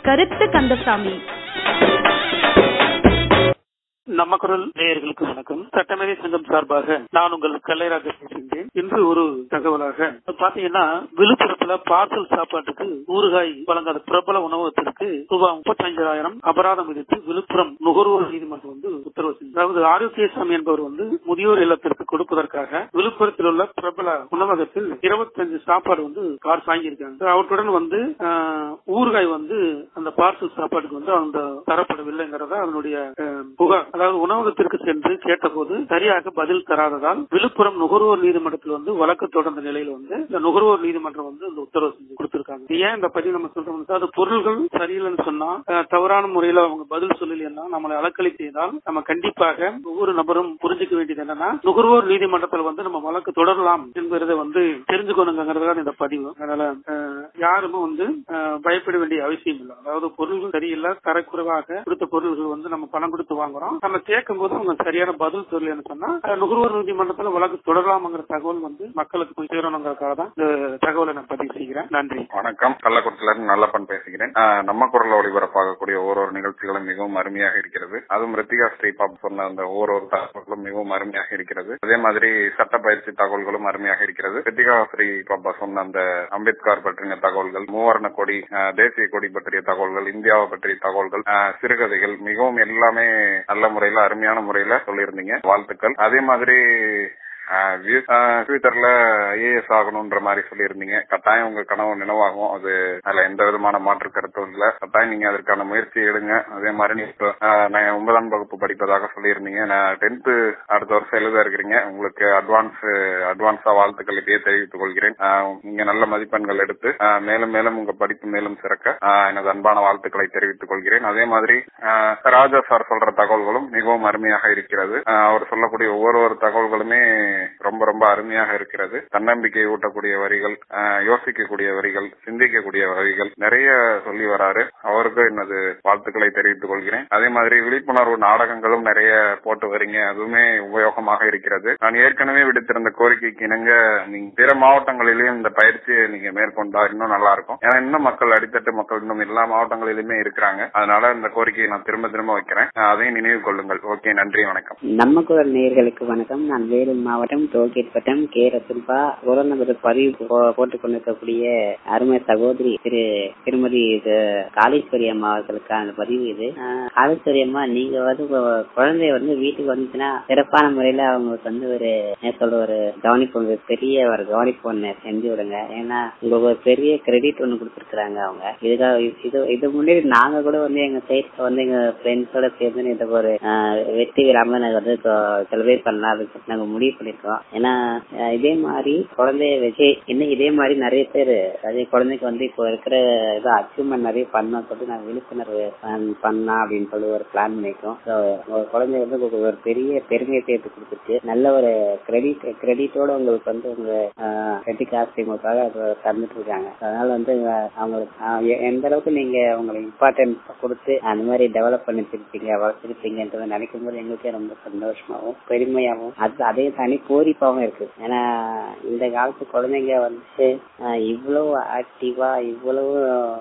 கருத்து கந்தசாமி நம்ம குரல் நேயர்களுக்கு வணக்கம் சட்டமேதை சங்கம் சார்பாக நான் உங்கள் கல்லைராஜ பேசுகின்றேன் இன்று ஒரு தகவலாக பாத்தீங்கன்னா விழுப்புரத்துல பார்சல் சாப்பாட்டுக்கு ஊறுகாய் வழங்காத பிரபல உணவகத்திற்கு ரூபாய் முப்பத்தஞ்சாயிரம் அபராதம் விதித்து விழுப்புரம் நுகர்வோர் நீதிமன்றம் வந்து உத்தரவு செஞ்சது அதாவது ஆரோக்கியசாமி என்பவர் வந்து முதியோர் இல்லத்திற்கு கொடுப்பதற்காக விழுப்புரத்தில் உள்ள பிரபல உணவகத்தில் இருபத்தஞ்சு சாப்பாடு வந்து கார் வாங்கியிருக்காங்க அவற்றுடன் வந்து ஆஹ், ஊறுகாய் வந்து அந்த பார்சல் சாப்பாட்டுக்கு வந்து அந்த தரப்படவில்லைங்கிறத அதனுடைய ஆஹ், புகார் அதாவது உணவகத்திற்கு சென்று கேட்டபோது சரியாக பதில் தராததால் விழுப்புரம் நுகர்வோர் நீதிமன்றத்தில் வந்து வழக்கு தொடர்ந்த நிலையில வந்து இந்த நுகர்வோர் நீதிமன்றம் வந்து இந்த உத்தரவு செஞ்சு கொடுத்திருக்காங்க ஏன் இந்த பதிவு நம்ம சொல்றோம் அது பொருள்கள் சரியில்லைன்னு சொன்னா ஆஹ், தவறான முறையில அவங்க பதில் சொல்லலைன்னா நம்மளை அலக்களி செய்தால் நம்ம கண்டிப்பாக ஒவ்வொரு நபரும் புரிஞ்சுக்க வேண்டியது என்னன்னா நுகர்வோர் நீதிமன்றத்தில் வந்து நம்ம வழக்கு தொடரலாம் என்பதை வந்து தெரிஞ்சுக்கணுங்கிறதுதான் இந்த பதிவு அதனால ஆஹ், யாருமே வந்து ஆஹ், பயப்பட வேண்டிய அவசியம் இல்லை அதாவது பொருள்கள் சரியில்லை தரக்குறைவாக கொடுத்த பொருள்கள் வந்து நம்ம பணம் கொடுத்து வாங்குறோம் நம்ம கேட்கும் போது அவங்க சரியான பதில் சொல்லலன்னு சொன்னா ஆஹ், நுகர்வோர் நீதிமன்றத்தில் வழக்கு தொடரலாம்ங்கிற தகவல் வந்து மக்களுக்கு போய் சேரணுங்கிறதுக்காக தான் இந்த தகவலை நான் பதிவு செய்கிறேன் நன்றி வணக்கம் கள்ளக்குறிச்சில இருந்து நல்லப்பன் பேசுகிறேன் ஆஹ் நம்ம குரல் ஒளிபரப்பாகக்கூடிய ஓரொரு நிகழ்ச்சிகளும் மிகவும் அருமையாக இருக்கிறது அதுவும் ரித்திகா ஸ்ரீபாப் சொன்ன அந்த ஓரொரு தகவல்களும் மிகவும் அருமையாக இருக்கிறது அதே மாதிரி சட்ட பயிற்சி தகவல்களும் அருமையாக இருக்கிறது ரித்திகா ஸ்ரீபாபா சொன்ன அந்த அம்பேத்கர் பற்றிய தகவல்கள் மூவர்ண கொடி ஆஹ் தேசிய கொடி பற்றிய தகவல்கள் இந்தியாவை பற்றிய தகவல்கள் ஆஹ் சிறுகதைகள் மிகவும் எல்லாமே நல்ல முறையில அருமையான முறையில சொல்லியிருந்தீங்க வாழ்த்துக்கள் அதே மாதிரி ஃபியூச்சர்ல ஐஏஎஸ் ஆகணும்ன்ற மாதிரி சொல்லியிருந்தீங்க கட்டாயம் உங்க கனவு நினைவாகும் அது அதுல எந்த விதமான மாற்று கருத்தும் இல்ல கட்டாயம் நீங்க அதற்கான முயற்சி எடுங்க அதே மாதிரி நீங்க இப்போ, ஆஹ், நான் ஒன்பதாம் வகுப்பு படிப்பதாக சொல்லியிருந்தீங்க நான் டென்த் அடுத்த வருஷம் எழுத இருக்கிறீங்க உங்களுக்கு அட்வான்ஸ் அட்வான்ஸா வாழ்த்துக்கள் இப்பயே தெரிவித்துக் கொள்கிறேன் ஆஹ், நீங்க நல்ல மதிப்பெண்கள் எடுத்து ஆஹ், மேலும் மேலும் உங்க படிப்பு மேலும் சிறக்க ஆஹ், எனது அன்பான வாழ்த்துக்களை தெரிவித்துக் கொள்கிறேன் அதே மாதிரி ஆஹ், ராஜா சார் சொல்ற தகவல்களும் மிகவும் அருமையாக இருக்கிறது ஆஹ், அவர் சொல்லக்கூடிய ஒவ்வொரு ஒரு தகவல்களுமே ரொம்ப ரொம்ப அருமையாக இருக்கிறது தன்னம்பிக்கை ஊட்டக்கூடிய வரிகள் ஆஹ், யோசிக்கக்கூடிய வரிகள் சிந்திக்கக்கூடிய வரிகள் நிறைய சொல்லி வராரு அவருக்கு எனது வாழ்த்துக்களை தெரிவித்துக் கொள்கிறேன் அதே மாதிரி விழிப்புணர்வு நாடகங்களும் நிறைய போட்டு வரீங்க அதுவுமே உபயோகமாக இருக்கிறது நான் ஏற்கனவே விடுத்திருந்த கோரிக்கைக்கு இணங்க நீங்க பிற மாவட்டங்களிலேயும் இந்த பயிற்சியை நீங்க மேற்கொண்டா இன்னும் நல்லா இருக்கும் ஏன்னா இன்னும் மக்கள் அடித்தட்டு மக்கள் இன்னும் எல்லா மாவட்டங்களிலுமே இருக்கிறாங்க அதனால இந்த கோரிக்கையை நான் திரும்ப திரும்ப வைக்கிறேன் ஆஹ், அதையும் நினைவு கொள்ளுங்கள் ஓகே நன்றி வணக்கம் நம்ம குரல் நேயர்களுக்கு வணக்கம் நான் வேலூர் மாவட்டம் டோல்கேட் வட்டம் கே ரசுல்பா ஒரு நபர் பதிவு போ- போட்டுக் கொண்டிருக்கக்கூடிய அருமை சகோதரி திரு திருமதி இது காளீஸ்வரி அம்மா அவர்களுக்கான பதிவு இது ஆஹ், காளீஸ்வரி அம்மா நீங்க வந்து உங்க குழந்தை வந்து வீட்டுக்கு வந்துச்சுன்னா சிறப்பான முறையில அவங்களுக்கு வந்து ஒரு என்ன சொல்ற ஒரு கவனிப்பு ஒரு பெரிய ஒரு கவனிப்பு ஒண்ணு செஞ்சு விடுங்க ஏன்னா உங்களுக்கு ஒரு பெரிய கிரெடிட் ஒண்ணு கொடுத்துருக்காங்க அவங்க இதுக்காக இது இது முன்னாடி நாங்க கூட வந்து எங்க சைட்ல வந்து எங்க ஃப்ரெண்ட்ஸோட சேர்ந்து இந்த ஒரு ஆஹ், வெற்றி விழாம நாங்க வந்து செலிப்ரேட் பண்ணலாம் அப்படின்னு சொல்லிட்டு நாங்க முடிவு பண்ணிருக்கோம் ஏன்னா ஆஹ், இதே மாதிரி குழந்தைய வச்சு இன்னும் இதே மாதிரி நிறைய பேர் அதே குழந்தைக்கு வந்து இப்போ இருக்கிற இது அச்சீவ்மெண்ட் நிறைய பண்ண சொல்லிட்டு நாங்க விழிப்புணர்வு பண்- பண்ணலாம் அப்படின்னு சொல்லி ஒரு பிளான் பண்ணிருக்கோம் ஸோ உங்க குழந்தை வந்து உங்களுக்கு ஒரு பெரிய பெருமையை சேர்த்து கொடுத்துட்டு நல்ல ஒரு கிரெடிட் கிரெடிட்டோட உங்களுக்கு வந்து உங்க கிரெடிட் காஸ்ட் உங்களுக்காக அதை தந்துட்டு இருக்காங்க அதனால வந்து ஆஹ், அவங்களுக்கு ஆஹ், எ- எந்த அளவுக்கு நீங்க உங்களுக்கு இம்பார்ட்டன்ஸ் கொடுத்து அந்த மாதிரி டெவலப் பண்ணிச்சிருப்பீங்க வளர்த்துருப்பீங்கன்றத நினைக்கும் போது எங்களுக்கே ரொம்ப சந்தோஷமாவும் பெருமையாவும் அது அதே தனி பூரிப்பாவும் இருக்கு ஏன்னா இந்த காலத்து குழந்தைங்க வந்து ஆஹ், இவ்வளவு ஆக்டிவா இவ்வளவு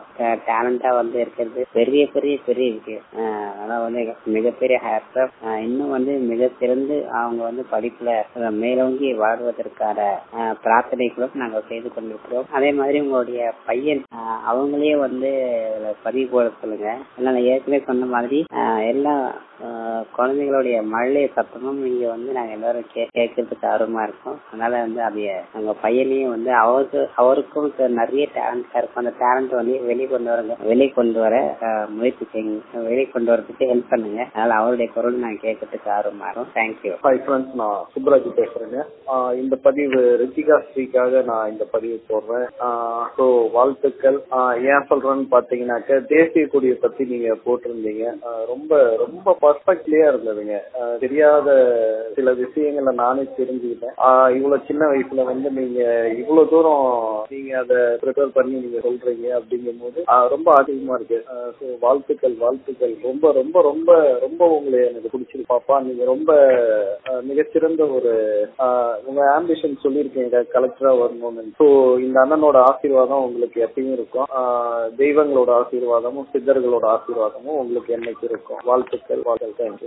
டேலண்டா வந்து இருக்கிறது பெரிய பெரிய பெரிய விஷயம் ஆஹ், அதனால வந்து மிகப்பெரிய ஹேர் இன்னும் வந்து மிக சிறந்து அவங்க வந்து படிப்புல ஆஹ், மேலோங்கி வாழ்வதற்கான ஆஹ், பிரார்த்தனைகளும் நாங்கள் செய்து கொண்டிருக்கிறோம் அதே மாதிரி உங்களுடைய பையன் ஆஹ், அவங்களே வந்து இதுல பதிவு போட சொல்லுங்க ஏன்னா நான் ஏற்கனவே சொன்ன மாதிரி ஆஹ், எல்லா ஆஹ், குழந்தைகளுடைய மழலை சத்தமும் இங்க வந்து நாங்க எல்லாரும் கே- கேட்கறதுக்கு ஆர்வமா இருக்கோம் அதனால வந்து அதைய உங்க பையனையும் வந்து அவருக்கு அவருக்கும் இப்ப நிறைய டேலண்டா இருக்கும் அந்த டேலண்ட் வந்து வெளியே கொண்டு வரங்க வெளியே கொண்டு வர ஆஹ், முயற்சி செய்யுங்க வெளியே கொண்டு வரதுக்கு ஹெல்ப் பண்ணுங்க அதனால அவருடைய குரல் நாங்க கேட்கறதுக்கு ஆர்வமா இருக்கோம் தேங்க்யூ ஹாய் ஃப்ரெண்ட்ஸ் நான் சுப்ராஜ் பேசுறேங்க ஆஹ் இந்த பதிவு ரித்திகா ஸ்ரீக்காக நான் இந்த பதிவு போடுறேன் ஸோ வாழ்த்துக்கள் ஆஹ் ஏன் சொல்றேன்னு பாத்தீங்கன்னாக்க தேசிய கொடியை பத்தி நீங்க போட்டிருந்தீங்க ஆஹ் ரொம்ப ரொம்ப பர்ஃபெக்ட்லியா இருந்ததுங்க ஆஹ் தெரியாத சில விஷயங்களை நானே தெரிஞ்சுக்கிட்டேன் ஆஹ் இவ்வளவு சின்ன வயசுல வந்து நீங்க இவ்வளவு தூரம் நீங்க அதை ப்ரிப்பேர் பண்ணி நீங்க சொல்றீங்க அப்படிங்கும் போது ஆஹ் ரொம்ப ஆச்சரியமா இருக்கு ஸோ வாழ்த்துக்கள் வாழ்த்துக்கள் ரொம்ப ரொம்ப ரொம்ப ரொம்ப உங்களை எனக்கு பிடிச்சிருக்கு பாப்பா நீங்க ரொம்ப ஆஹ் மிகச்சிறந்த ஒரு ஆஹ் உங்க ஆம்பிஷன் சொல்லியிருக்கீங்க கலெக்டரா வரணும்னு ஸோ இந்த அண்ணனோட ஆசீர்வாதம் உங்களுக்கு எப்பயும் இருக்கும் ஆஹ் தெய்வங்களோட ஆசீர்வாதமும் சித்தர்களோட ஆசீர்வாதமும் உங்களுக்கு என்னைக்கு இருக்கும் வாழ்த்துக்கள் வாழ்த்துக்கள் தேங்க்யூ